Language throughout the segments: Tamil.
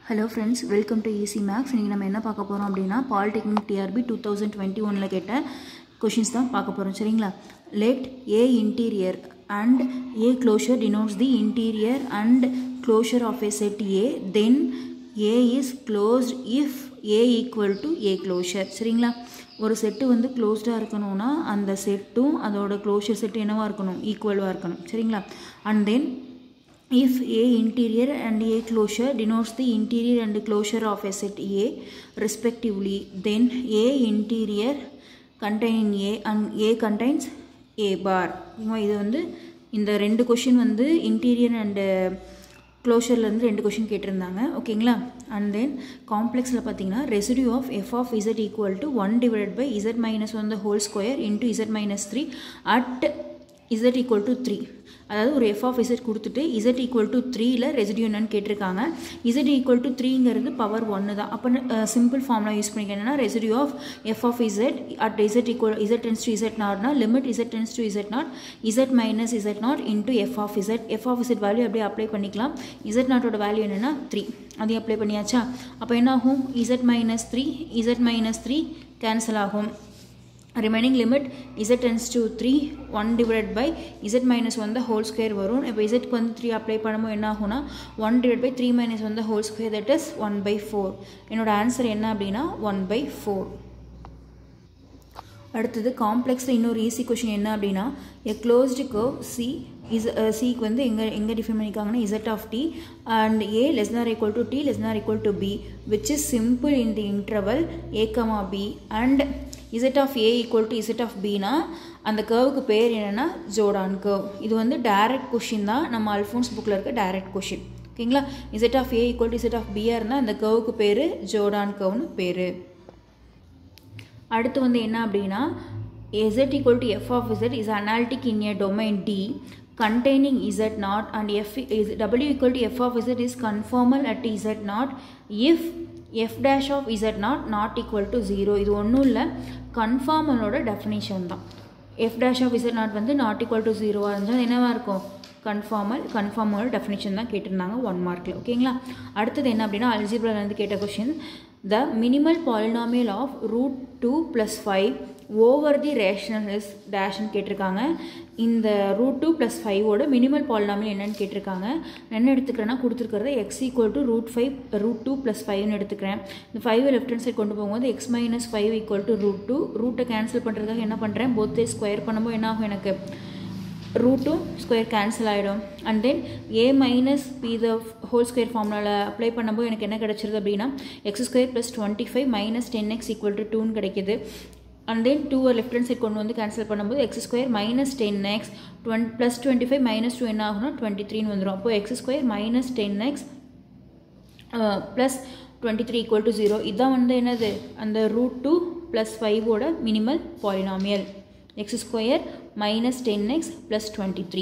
Hello friends welcome to Easy Max இன்றைக்கி நம்ம என்ன பார்க்க போகிறோம் அப்படின்னா polytechnic TRB two thousand twenty ஒனில் கேட்ட கொஷின்ஸ் தான் பார்க்க போகிறோம் சரிங்களா let A interior and A closure denotes the interior and closure of a set A then A is closed if A equal to A closure சரிங்களா ஒரு செட்டு வந்து க்ளோஸ்டாக இருக்கணும்னா அந்த செட்டும் அதோட க்ளோஷர் செட்டு என்னவாக இருக்கணும் ஈக்குவலாக இருக்கணும் சரிங்களா and then if A interior and A closure denotes the interior and closure of a set A respectively then A interior containing A and A contains A bar ஓகேவா? இது வந்து இந்த ரெண்டு கொஷின் வந்து இன்டீரியர் அண்டு க்ளோஷர்லேருந்து ரெண்டு கொஷின் கேட்டிருந்தாங்க ஓகேங்களா அண்ட் தென் காம்ப்ளெக்ஸில் பார்த்தீங்கன்னா residue of F of Z equal to one divide by Z minus one the whole square into Z minus three at Z equal to three அதாவது ஒரு எஃப் ஆஃப் இசட் கொடுத்துட்டு இசட் ஈக்குவல் டு த்ரீயில் ரெசிடியூ என்னன்னு கேட்டிருக்காங்க இசட் ஈக்குவல் டு த்ரீங்கிறது பவர் ஒன்று தான் அப்போ சிம்பிள் ஃபார்ம்லாம் யூஸ் பண்ணிக்கணும்னா residue of F of Z at Z equal Z tends to Z நாட்னா limit Z tends to z naught z minus z naught into f of z f of z value அப்படியே அப்ளை பண்ணிக்கலாம் இசட் நாட்டோட வேல்யூ என்னென்னா த்ரீ அதையும் அப்ளை பண்ணியாச்சா அப்போ என்ன ஆகும் z minus three z minus three cancel ஆகும் remaining limit Z tends to three one divide by Z minus one the whole square வரும் இப்போ இசட்க்கு வந்து த்ரீ அப்ளை பண்ணும்போது என்ன ஆகும்னா one divide by three minus one the whole square that is one by four என்னோட ஆன்சர் என்ன அப்படின்னா ஒன் பை ஃபோர் அடுத்தது காம்ப்ளெக்ஸில் இன்னொரு ஈஸி கொஷின் என்ன அப்படின்னா a closed curve c is சிக்கு வந்து எங்கே எங்கே டிஃபைன் பண்ணியிருக்காங்கன்னா z of t and a less nor equal to t less nor equal to b which is simple in the interval a comma b and z of a equal to z of பினா அந்த கர்வுக்கு பேர் என்னென்னா ஜோடான் கர்வ் இது வந்து டைரக்ட் கொஷின் தான் நம்ம அல்ஃபோன்ஸ் புக்கில் இருக்க டைரக்ட் கொஷின் ஓகேங்களா z of a equal to z of பியாக இருந்தால் அந்த கர்வுக்கு பேர் ஜோடான் கர்வ்னு பேர் அடுத்து வந்து என்ன அப்படின்னா z equal to f of z is analytic in a domain D containing z naught and f is w equal to f of z is conformal at z naught if f dash of z naught not equal to 0 இது ஒன்றும் இல்லை கன்ஃபார்மலோட டெஃபினிஷன் தான் f dash of z naught வந்து not equal to 0 இருந்துச்சுன்னா என்னவாக இருக்கும் கன்ஃபார்மல் கன்ஃபார்மோட டெஃபினிஷன் தான் கேட்டிருந்தாங்க ஒன் மார்க்கில் ஓகேங்களா அடுத்தது என்ன அப்படின்னா அல்ஜிப்ராலேருந்து கேட்ட question the minimal polynomial of root two plus five over the rational is டேஷ்னு கேட்டிருக்காங்க இந்த ரூட் டூ ப்ளஸ் ஃபைவோட மினிமல் பாலினாமியல் என்னன்னு கேட்டிருக்காங்க நான் என்ன எடுத்துக்கிறேன்னா கொடுத்துருக்கிறது x equal to root five root two plus ஃபைவ்னு எடுத்துக்கிறேன் இந்த ஃபைவ் லெஃப்ட் ஹேண்ட் சைட் கொண்டு போகும்போது x minus five equal to root two ரூட்டை கேன்சல் பண்ணுறதுக்காக என்ன பண்ணுறேன் போத் ஸ்கொயர் பண்ணும்போது என்ன ஆகும் எனக்கு ரூட்டும் ஸ்கொயர் கேன்சல் ஆகிடும் and then a minus b the whole square ஃபார்முலாவில் அப்ளை பண்ணும்போது எனக்கு என்ன கிடச்சிருது அப்படின்னா x square plus twenty five minus ten x equal to டூன்னு கிடைக்கிது and then two left hand side கொண்டு வந்து கேன்சல் பண்ணும்போது x square minus ten x twenty plus twenty five minus two என்ன ஆகும்னா டுவெண்ட்டி த்ரீன்னு வந்துடும் அப்போ x square minus ten x plus twenty three equal to zero இதுதான் வந்து என்னது அந்த ரூட் டூ ப்ளஸ் ஃபைவோட minimal polynomial x square minus ten x plus twenty three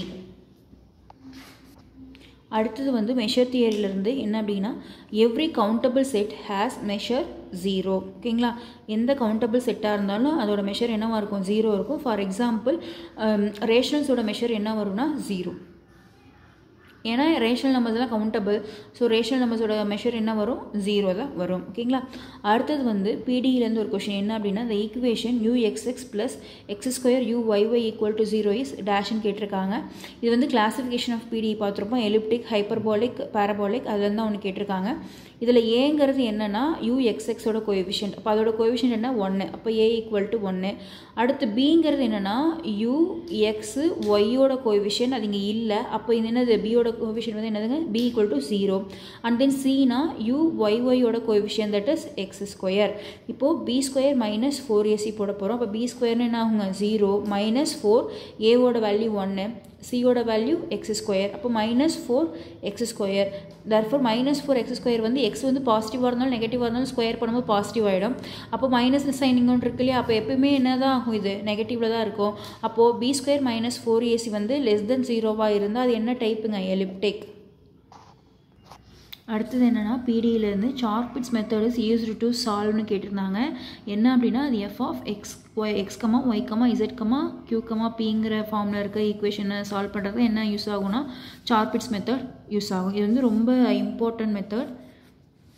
அடுத்தது வந்து மெஷர் தியரியிலேருந்து என்ன அப்படின்னா every countable set has measure zero ஓகேங்களா எந்த கவுண்டபிள் செட்டாக இருந்தாலும் அதோட மெஷர் என்னவாக இருக்கும் ஜீரோ இருக்கும் ஃபார் எக்ஸாம்பிள் ரேஷனல்ஸோட மெஷர் என்ன வரும்னா ஜீரோ ஏன்னா ரேஷனல் நம்பர்ஸ்லாம் கவுண்டபிள் ஸோ ரேஷனல் நம்பர்ஸோட மெஷர் என்ன வரும் ஜீரோ தான் வரும் ஓகேங்களா அடுத்தது வந்து பிடியிலேருந்து ஒரு கொஷின் என்ன அப்படின்னா இந்த equation u x x plus x square u y y equal to zero is டேஷ்னு கேட்டிருக்காங்க இது வந்து கிளாசிஃபிகேஷன் ஆஃப் பிடி பார்த்துருப்போம் எலிப்டிக் ஹைப்பர்பாலிக் பேரபாலிக் அதுலேருந்து தான் ஒன்று கேட்டிருக்காங்க இதில் ஏங்கிறது என்னென்னா யூ எக்ஸ் எக்ஸோட கோஎஃபிஷியன்ட் அப்போ அதோட கோஎஃபிஷியன்ட் என்ன ஒன்று அப்போ ஏ ஈக்குவல் டு ஒன்று அடுத்து பிங்கிறது என்னென்னா யூ எக்ஸு ஒய்யோட கோஎஃபிஷியன்ட் அது இங்கே இல்லை அப்போ இது என்னது பியோட கோஎஃபிஷியன்ட் வந்து என்னதுங்க b equal to zero and then சினா யூ ஒய் ஒய்யோட coefficient that is x square இப்போது b square minus four a c போட போகிறோம் அப்போ பி ஸ்கொயர்னு என்ன ஆகுங்க ஜீரோ மைனஸ் ஃபோர் ஏவோட வேல்யூ ஒன்று சியோட வேல்யூ எக்ஸ் ஸ்கொயர் அப்போ minus four x square therefore minus four x square வந்து எக்ஸ் வந்து பாசிட்டிவாக இருந்தாலும் நெகட்டிவாக இருந்தாலும் ஸ்கொயர் பண்ணும்போது பாசிட்டிவ் ஆகிடும் அப்போ மைனஸ் சைனிங் ஒன்று இருக்கு இல்லையா அப்போ எப்பயுமே என்ன தான் ஆகும் இது நெகட்டிவில் தான் இருக்கும் அப்போது b square minus four a c வந்து லெஸ் தென் ஜீரோவாக இருந்தால் அது என்ன டைப்புங்க எலிப்டெக் அடுத்தது என்னென்னா பிடியிலேருந்து Charpit's method is used to solve கேட்டிருந்தாங்க என்ன அப்படின்னா அது f of x y x comma y comma z comma q comma பிங்கிற ஃபார்மில் இருக்க ஈக்குவேஷனை சால்வ் பண்ணுறது என்ன யூஸ் ஆகும்னா சார்பிட்ஸ் மெத்தட் யூஸ் ஆகும் இது வந்து ரொம்ப இம்பார்ட்டன்ட் மெத்தட்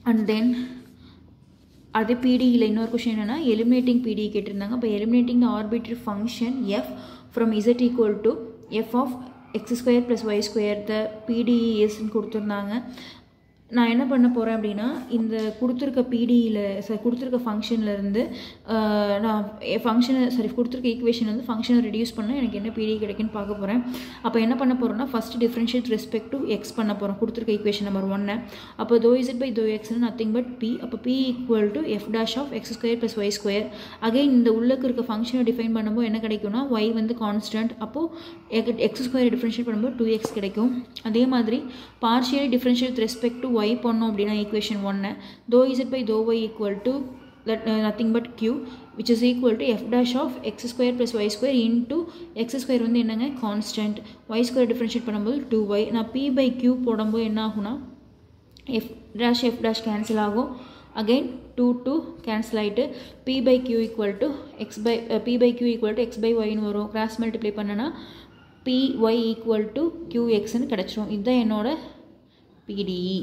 அண்ட் தென் அதே பிடியில் இன்னொரு கொஷின் என்னென்னா எலிமினேட்டிங் பிடி கேட்டிருந்தாங்க அப்போ eliminating the arbitrary function f from z equal to f of x square plus y square the பிடிஎஸ்ன்னு கொடுத்துருந்தாங்க நான் என்ன பண்ண போகிறேன் அப்படின்னா இந்த கொடுத்துருக்க பிடியில் சாரி கொடுத்துருக்க ஃபங்க்ஷன்லேருந்து நான் ஃபங்க்ஷனை சாரி கொடுத்துருக்க ஈக்குவேஷன் வந்து ஃபங்க்ஷனை ரெடியூஸ் பண்ணால் எனக்கு என்ன பிடி கிடைக்குன்னு பார்க்க போகிறேன் அப்போ என்ன பண்ண போகிறோம்னா first differentiate respect to x பண்ண போகிறோம் கொடுத்துருக்க ஈக்குவேஷன் நம்பர் ஒன்று அப்போ though is it by doe எக்ஸ்னு நத்திங் பட் பி அப்போ p equal to f dash of x square plus y square again இந்த உள்ளக்கு இருக்க ஃபங்க்ஷனை டிஃபைன் பண்ணும்போது என்ன கிடைக்கும்னா ஒய் வந்து கான்ஸ்டன்ட் அப்போது எக்ஸ் ஸ்கொயர் டிஃப்ரென்ஷியேட் பண்ணும்போது டூ எக்ஸ் கிடைக்கும் அதே மாதிரி partially differentiate respect to y பண்ணோம் அப்படின்னா ஈக்குவேஷன் ஒன்று doe z by doe y equal to that nothing but q which is equal to f dash of x square plus y square into x square வந்து என்னங்க கான்ஸ்டன்ட் ஒய் ஸ்கொயர் டிஃப்ரென்ஷியேட் பண்ணும்போது டூ ஒய் நான் பி பை கியூ போடும்போது என்ன ஆகும்னா f dash f dash cancel ஆகும் அகெயின் டூ டூ கேன்சல் ஆகிட்டு p by q equal to x by p by q equal to x by ஒய்னு வரும் கிராஸ் மல்டிப்ளை பண்ணனா p y equal to q எக்ஸ்னு கிடச்சிரும் இதுதான் என்னோட PDE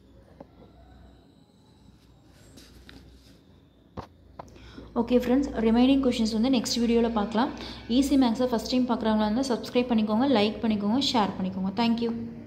okay friends remaining questions வந்து நெக்ஸ்ட் வீடியோவில் பார்க்கலாம் ஈஸி மேக்ஸை ஃபஸ்ட் டைம் பார்க்குறவங்களா இருந்தால் சப்ஸ்கிரைப் பண்ணிக்கோங்க லைக் பண்ணிக்கோங்க ஷேர் பண்ணிக்கோங்க தேங்க்யூ